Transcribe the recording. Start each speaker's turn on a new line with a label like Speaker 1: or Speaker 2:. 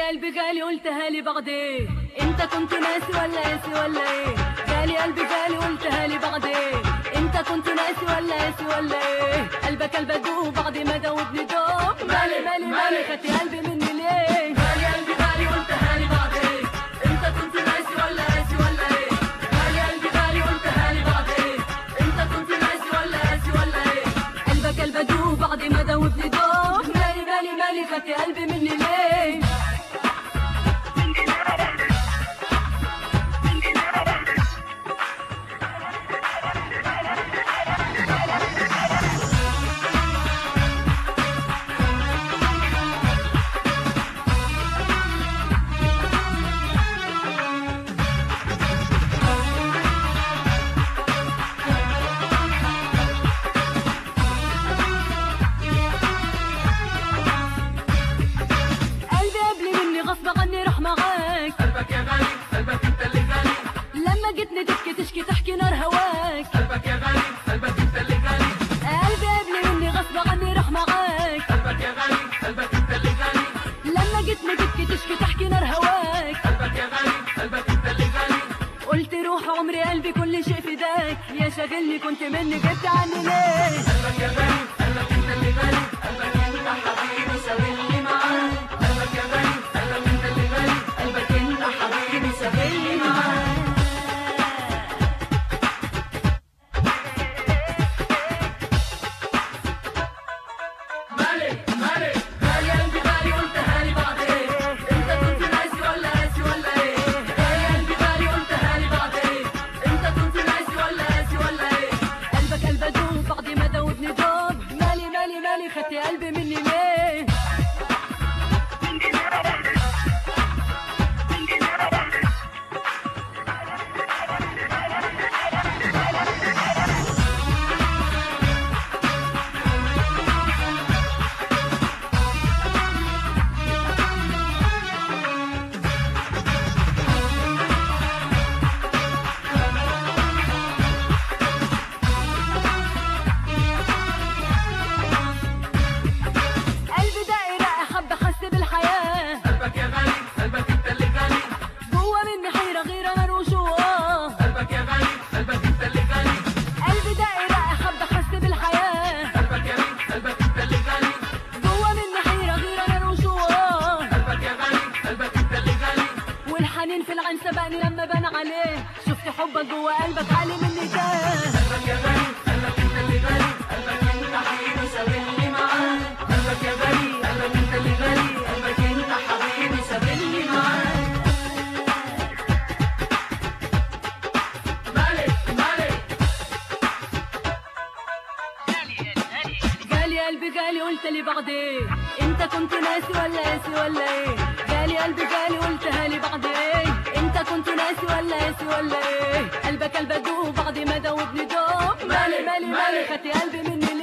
Speaker 1: قلبي غالي قلتها لي بعدين انت كنت ناسي ولا قاسي ولا ايه غالي قلبي غالي قلتها لي بعدين انت كنت ناسي ولا قاسي ولا ايه قلبك قلب ادوب بعد ما جاوبني دوب مالي مالي مالي خدتي قلبي مني ليه غالي قلبي غالي قلتها لي بعدين انت كنت ناسي ولا قاسي ولا ايه غالي قلبي غالي قلتها لي بعدين انت كنت ناسي ولا قاسي ولا ايه قلبك قلب ادوب بعد ما دوبني دوب مالي مالي مالي خدتي قلبي مني ليه قلبي قبل مني غصب عني راح معاك
Speaker 2: قلبك يا غالي قلبك انت اللي غالي
Speaker 1: لما جيتني تبكي تشكي تحكي نار هواك
Speaker 2: قلبك يا غالي قلبك انت اللي غالي
Speaker 1: قلبي قبل مني غصب عني راح معاك
Speaker 2: قلبك يا غالي قلبك انت اللي غالي
Speaker 1: لما جيتني تبكي تشكي تحكي نار هواك
Speaker 2: قلبك يا غالي قلبك انت اللي غالي
Speaker 1: قلت روح عمري قلبي كل شيء فداك يا شاغلني كنت مني جبت عني ليه
Speaker 2: قلبك يا غالي قلبك انت اللي غالي قلبك انت حبيبي سابلني معاك قلبك يا غالي قلبك انت اللي غالي قلبك انت حبيبي سابلني معاك مالي مالي غالي قلبي غالي قلتها لي بعدين انت كنت ناسي ولا قاسي ولا ايه غالي قلبي غالي قلتها لي بعدين انت كنت ناسي ولا قاسي ولا ايه
Speaker 1: قلبك قلب ادوب بعد ما دوبني دوب مالي مالي مالي خدتي قلبي مني ليه قلبي دايرة حب احس بالحياة
Speaker 2: قلبك يا غالي قلبك انت اللي غالي
Speaker 1: جوا مني حيرة غير انا وجواه
Speaker 2: قلبك يا غالي قلبك انت اللي غالي
Speaker 1: قلبي دايرة حب احس بالحياة
Speaker 2: قلبك يا غالي قلبك انت اللي غالي
Speaker 1: جوا مني حيرة غير انا وجواه
Speaker 2: قلبك يا غالي قلبك انت اللي غالي
Speaker 1: والحنين في العين سبقني لما بان عليه شفت حبك جوا قلبك عالي مني تاه
Speaker 2: قلبك يا غالي قلبك انت اللي غالي قلبك انت حبيبي سابلني معاك قلبك يا غالي قلبك انت اللي غالي قلبك انت حبيبي سابلني معاك مالك مالك
Speaker 1: قالي قلبي قالي قلت لي بعدين انت كنت ناسي ولا قاسي ولا ايه قالي قلبي قالي قلتها لي بعدين انت كنت ناسي ولا قاسي ولا ايه قلبك قلب ادوب بعد ما دوبني دوب مالي مالي مالي خدتي قلبي مني